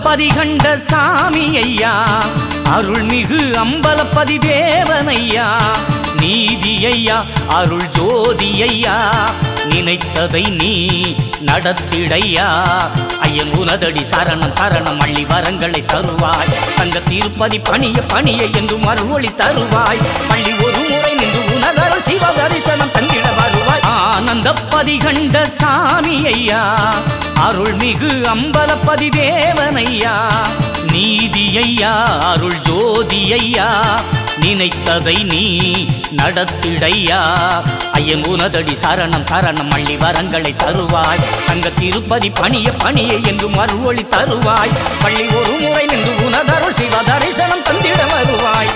ஆனந்தப்பதி கண்ட சாமி ஐயா அருள்மிகு அம்பலப்பதி தேவனையா நீதி ஐயா அருள் ஜோதி ஐயா நினைத்ததை நீ நடத்திடையா ஐயன் உனதடி சரணம் சரணம் அள்ளி வரங்களை தருவாய் தங்க திருப்பதி பணிய பணிய என்று மறுமொழி தருவாய் பள்ளி ஒரு முறை நின்று உனதருள் சிவ தரிசனம் தந்திட வருவாய் ஆனந்தப்பதி கண்ட சாமி ஐயா அருள்மிகு அம்பலப்பதி தேவனையா நீதி ஐயா அருள் ஜோதி ஐயா நினைத்ததை நீ நடத்திடையா ஐயன் உனதடி சரணம் சரணம் அள்ளி வரங்களை தருவாய் தங்க திருப்பதி பணிய பணிய என்று மறுவொளி தருவாய் பள்ளி ஒரு முறை நின்று உனதருள் சிவ தரிசனம் தந்திட வருவாய்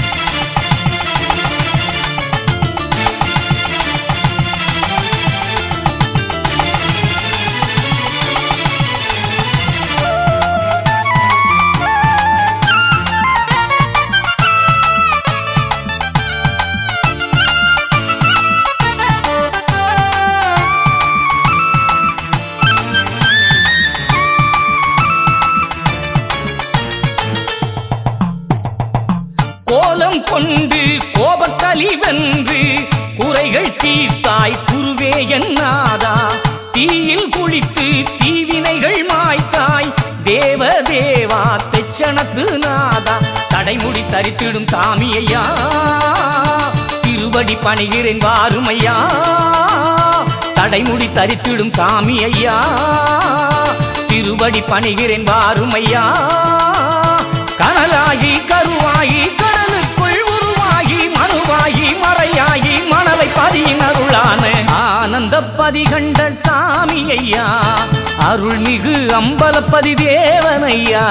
கோலம் கொண்டு கோபக்கலி வென்று குறைகள் தீர்த்தாய் குருவே என்னாதா தீயில் குளித்து தீவினைகள் மாய்த்தாய் தேவ தேவா தெச்சனத்து நாதா தடைமுடி தரித்திடும் சாமியையா திருவடி பணிகிறேன் வாருமையா தடைமுடி தரித்திடும் சாமி ஐயா திருவடி பணிகிறேன் வாருமையா கனலாகி கருவாகி கடலுக்குள் உருவாகி மனுவாகி மறையாகி மணலை பதியின் அருளான ஆனந்தப்பதி கண்ட சாமி ஐயா அருள்மிகு அம்பலப்பதி தேவனையா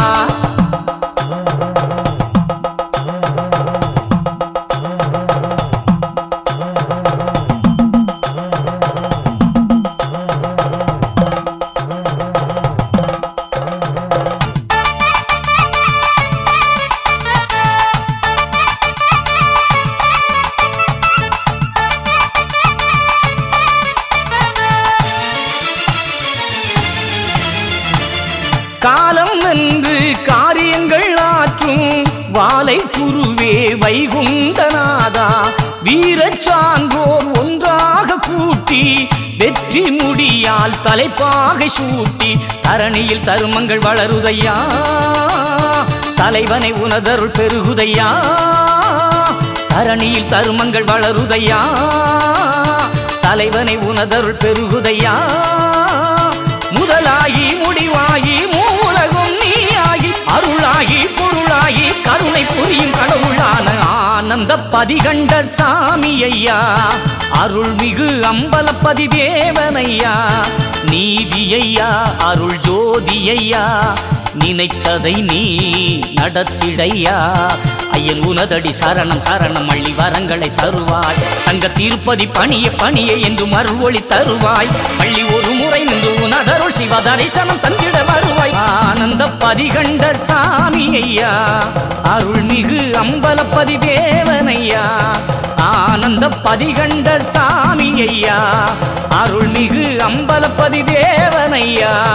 காலம் என்று காரியங்கள் ஆற்றும் வாலை குருவே வைகுண்டநாதா வீரச்சான்றோர் ஒன்றாக கூட்டி வெற்றி முடியால் தலைப்பாகை சூட்டி தரணியில் தருமங்கள் வளருதையா தலைவனை உனதருள் பெருகுதையா தரணியில் தருமங்கள் வளருதையா தலைவனை உனதருள் பெருகுதையா முதலாகி முடிவாகி மூலகும் நீயாகி அருளாகி பொருளாகி கருணை புரியும் கடவுளான ஆனந்த பதிகண்ட சாமி ஐயா அருள்மிகு அம்பலப்பதி தேவனையா நீதி ஐயா அருள் ஜோதி ஐயா நினைத்ததை நீ நடத்திடையா ஐயன் உனதடி சரணம் சரணம் அள்ளி வரங்களை தருவாய் தங்க திருப்பதி பணிய பணிய என்று மறுவொளி தருவாய் பள்ளி ஒரு முறை நின்று உனதருள் சிவ தரிசனம் தந்திட வருவாய் ஆனந்த பதிகண்ட சாமி ஐயா அருள்மிகு அம்பலப்பதி தேவனையா ஆனந்த பதிகண்ட சாமி ஐயா அருள்மிகு அம்பலப்பதி தேவனையா